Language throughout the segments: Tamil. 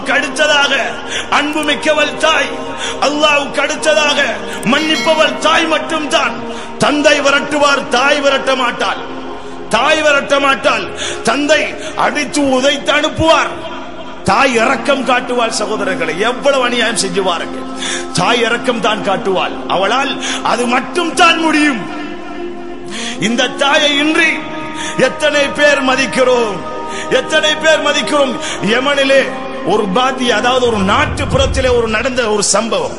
அல்லாவுக்கு அடுத்ததாக அன்பு மிக்கவள் தாய் அல்லாவுக்கு அடுத்ததாக மன்னிப்பவள் தாய் மட்டும்தான் தந்தை விரட்டுவார் தாய் விரட்ட மாட்டாள் தாய் விரட்ட மாட்டாள் தந்தை அடித்து உதைத்து அனுப்புவார் தாய் இரக்கம் காட்டுவாள் சகோதரர்களை எவ்வளவு அநியாயம் செஞ்சு பாருங்க தாய் இரக்கம் தான் காட்டுவாள் அவளால் அது மட்டும் தான் முடியும் இந்த தாயை இன்றி எத்தனை பேர் மதிக்கிறோம் எத்தனை பேர் மதிக்கிறோம் யமனிலே ஒரு பாதி அதாவது ஒரு நாட்டுப்புறத்திலே ஒரு நடந்த ஒரு சம்பவம்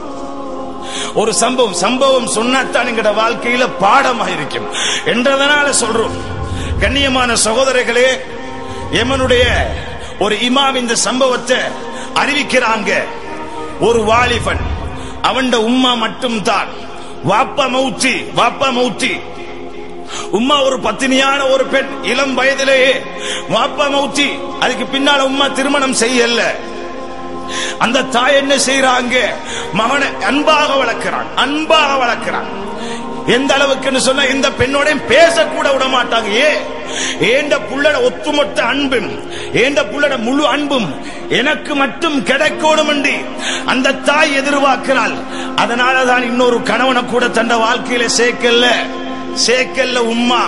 ஒரு சம்பவம் சம்பவம் சொன்னாத்தான் எங்கட வாழ்க்கையில பாடமா இருக்கும் என்றதனால சொல்றோம் கண்ணியமான சகோதரர்களே எமனுடைய ஒரு இமாம் இந்த சம்பவத்தை அறிவிக்கிறாங்க ஒரு வாலிபன் அவன் உம்மா மட்டும் தான் வாப்பா மௌத்தி வாப்பா மௌத்தி உம்மா ஒரு பத்தினியான ஒரு பெண் இளம் வயதிலேயே வாப்பா மௌத்தி அதுக்கு பின்னால உம்மா திருமணம் செய்யல அந்த தாய் என்ன செய்யறாங்க மகனை அன்பாக வளர்க்கிறான் அன்பாக வளர்க்கிறான் எந்த அளவுக்குன்னு சொன்னா இந்த பெண்ணோட பேசக்கூட விட மாட்டாங்க ஏ ஏண்ட புள்ளட ஒத்துமொத்த அன்பும் ஏண்ட புள்ளட முழு அன்பும் எனக்கு மட்டும் கிடைக்கணும் என்று அந்த தாய் எதிர்பார்க்கிறாள் அதனாலதான் இன்னொரு கணவனை கூட தந்த வாழ்க்கையில சேர்க்கல சேர்க்கல்ல உம்மா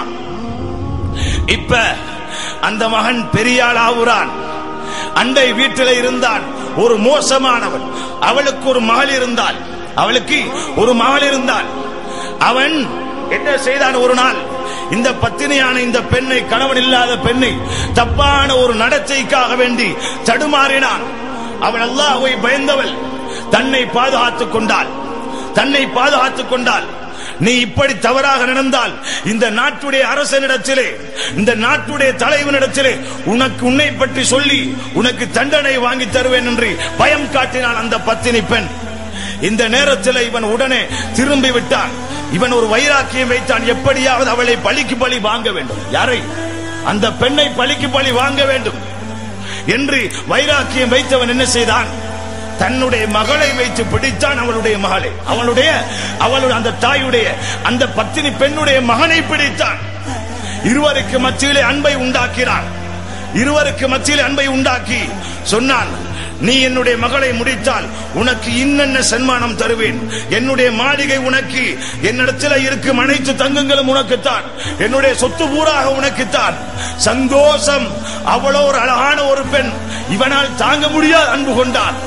இப்ப அந்த மகன் பெரியாள் ஆகுறான் அண்டை வீட்டில் இருந்தான் ஒரு மோசமானவன் அவளுக்கு ஒரு மகள் இருந்தாள் அவளுக்கு ஒரு மகள் இருந்தாள் அவன் என்ன செய்தான் ஒரு நாள் இந்த பத்தினியான இந்த பெண்ணை கணவன் இல்லாத பெண்ணை தப்பான ஒரு நடத்தைக்காக வேண்டி தடுமாறினான் அவள் அல்லாஹ்வை பயந்தவள் தன்னை பாதுகாத்துக் கொண்டாள் தன்னை பாதுகாத்துக் கொண்டாள் நீ இப்படி தவறாக நடந்தால் இந்த நாட்டுடைய அரசனிடத்திலே இந்த நாட்டுடைய தலைவனிடத்திலே உனக்கு உன்னை பற்றி சொல்லி உனக்கு தண்டனை வாங்கி தருவேன் என்று பயம் காட்டினான் அந்த பத்தினி பெண் இந்த நேரத்தில் இவன் உடனே திரும்பி விட்டான் இவன் ஒரு வைராக்கியம் வைத்தான் எப்படியாவது அவளை பலிக்கு பலி வாங்க வேண்டும் யாரை அந்த பெண்ணை பலிக்கு பலி வாங்க வேண்டும் என்று வைராக்கியம் வைத்தவன் என்ன செய்தான் தன்னுடைய மகளை வைத்து பிடித்தான் அவளுடைய மகளை அவளுடைய அவளுடைய அந்த தாயுடைய அந்த பத்தினி பெண்ணுடைய மகனை பிடித்தான் இருவருக்கு மத்தியிலே அன்பை உண்டாக்கினான் இருவருக்கு மத்தியிலே அன்பை உண்டாக்கி சொன்னான் நீ என்னுடைய மகளை முடித்தால் உனக்கு இன்னென்ன சன்மானம் தருவேன் என்னுடைய மாளிகை உனக்கு என்னிடத்தில் இருக்கும் அனைத்து தங்கங்களும் உனக்குத்தான் என்னுடைய சொத்து பூராக உனக்குத்தான் சந்தோஷம் அவ்வளோ ஒரு அழகான ஒரு பெண் இவனால் தாங்க முடியாத அன்பு கொண்டான்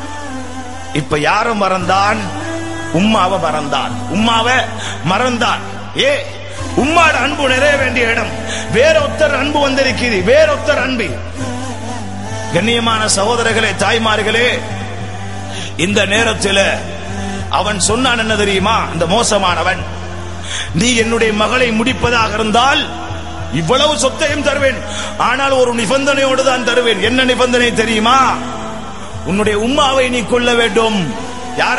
இப்ப யார மறந்தான் உம்மாவை மறந்தான் உம்மாவை மறந்தான் ஏ உம்மாட அன்பு நிறைய வேண்டிய இடம் வேறொத்தர் அன்பு வந்திருக்கிறது வேறொத்தர் அன்பு கண்ணியமான சகோதரர்களே தாய்மார்களே இந்த நேரத்தில் அவன் சொன்னான் என்ன தெரியுமா இந்த மோசமானவன் நீ என்னுடைய மகளை முடிப்பதாக இருந்தால் இவ்வளவு சொத்தையும் தருவேன் ஆனால் ஒரு நிபந்தனையோடு தான் தருவேன் என்ன நிபந்தனை தெரியுமா உன்னுடைய உம்மாவை நீ கொள்ள வேண்டும் யார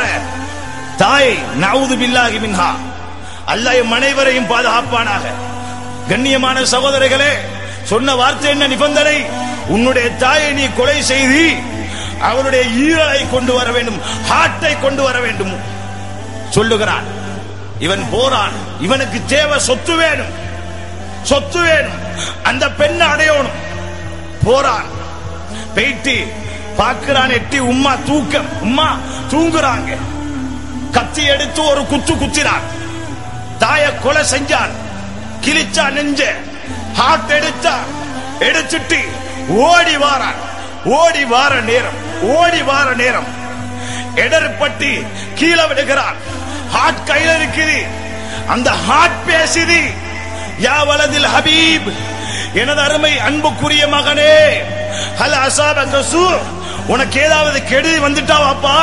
தாய் நவுது பில்லாகி மின்ஹா அல்லாஹ் எம் அனைவரையும் பாதுகாப்பானாக கண்ணியமான சகோதரர்களே சொன்ன வார்த்தை என்ன நிபந்தனை உன்னுடைய தாயை நீ கொலை செய்து அவருடைய ஈரலை கொண்டு வர வேண்டும் ஹார்ட்டை கொண்டு வர வேண்டும் சொல்லுகிறான் இவன் போறான் இவனுக்கு தேவை சொத்து வேணும் சொத்து வேணும் அந்த பெண்ணை அடையணும் போறான் போயிட்டு பார்க்கிறான் எட்டி உம்மா தூக்கம் உம்மா தூங்குறாங்க கத்தி எடுத்து ஒரு குத்து குத்தினான் தாய கொலை செஞ்சான் கிழிச்சா நெஞ்ச ஹார்ட் எடுத்தா எடுத்துட்டு ஓடி வாரான் ஓடி வார நேரம் ஓடி வார நேரம் எடர்பட்டு கீழே விடுகிறான் ஹார்ட் கையில இருக்குது அந்த ஹார்ட் பேசுது யா வலதில் ஹபீப் எனது அருமை அன்புக்குரிய மகனே ஹல் அசாப கசூ உனக்கு ஏதாவது கெடுதி வந்துட்டா வாப்பா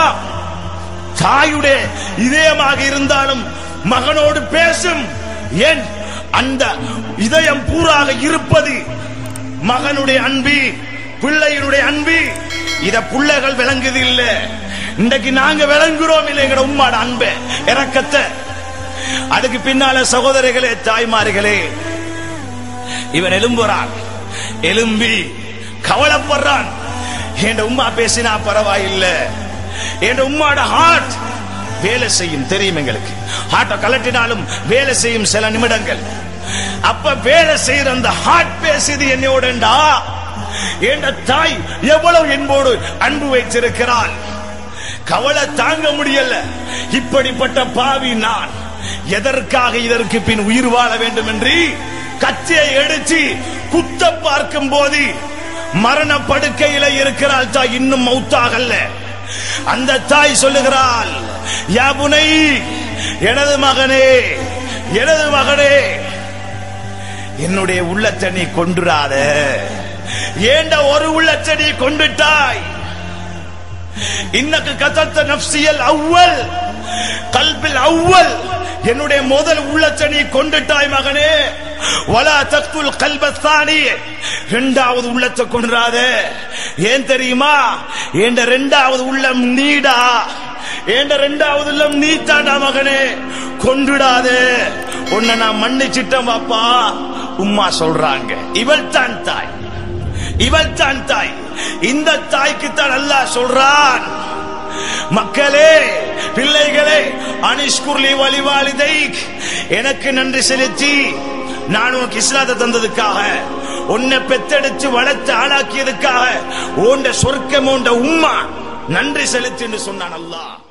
தாயுடைய இதயமாக இருந்தாலும் மகனோடு பேசும் ஏன் அந்த இதயம் பூராக இருப்பது மகனுடைய அன்பு பிள்ளையினுடைய அன்பு இத பிள்ளைகள் விளங்குது இல்ல இன்றைக்கு நாங்க விளங்குறோம் இல்லை எங்கட உம்மாட அன்பை இறக்கத்தை அதுக்கு பின்னால சகோதரிகளே தாய்மார்களே இவன் எலும்புறான் எலும்பி கவலைப்படுறான் என் உம்மா பேசினா பரவாயில்லை என் உம்மாட ஹார்ட் வேலை செய்யும் தெரியும் எங்களுக்கு ஹார்ட்டை கலட்டினாலும் வேலை செய்யும் சில நிமிடங்கள் அப்ப வேலை செய்யற அந்த ஹார்ட் பேசுது என்னோடண்டா என்ற தாய் எவ்வளவு என்போடு அன்பு வைத்திருக்கிறாள் கவலை தாங்க முடியல இப்படிப்பட்ட பாவி நான் எதற்காக இதற்கு பின் உயிர் வாழ வேண்டும் என்று கத்தியை எடுத்து குத்த பார்க்கும் போது மரண படுக்கையில இருக்கிறாள் தாய் இன்னும் மௌத்தாகல்ல அந்த தாய் சொல்லுகிறாள் யாபுனை எனது மகனே எனது மகனே என்னுடைய உள்ளத்தை நீ கொண்டுராத ஏண்ட ஒரு உள்ளத்தை நீ கொண்டுட்டாய் இன்னக்கு கதத்த நப்சியல் அவ்வல் கல்பில் அவ்வல் என்னுடைய முதல் உள்ளத்தை நீ கொண்டுட்டாய் மகனே வலா தக்துல் கல்பஸ்தானி இரண்டாவது உள்ளத்தை கொண்டுறாத ஏன் தெரியுமா என்ற இரண்டாவது உள்ளம் நீடா என்ற இரண்டாவது உள்ளம் நீ தாண்டா மகனே கொண்டுடாதே உன்னை நான் மன்னிச்சிட்டேன் பாப்பா உம்மா சொல்றாங்க இவள் தான் தாய் இவள் தான் தாய் இந்த தாய்க்கு தான் அல்லாஹ் சொல்றான் மக்களே பிள்ளைகளே அனிஷ்குர்லி வழிவாளிதை எனக்கு நன்றி செலுத்தி நான் உனக்கு இஸ்லாத்தை தந்ததுக்காக உன்னை பெத்தெடுத்து வளர்த்து ஆளாக்கியதுக்காக உண்ட சொர்க்கம் உண்ட உம்மா நன்றி செலுத்தி என்று சொன்னான் அல்லாஹ்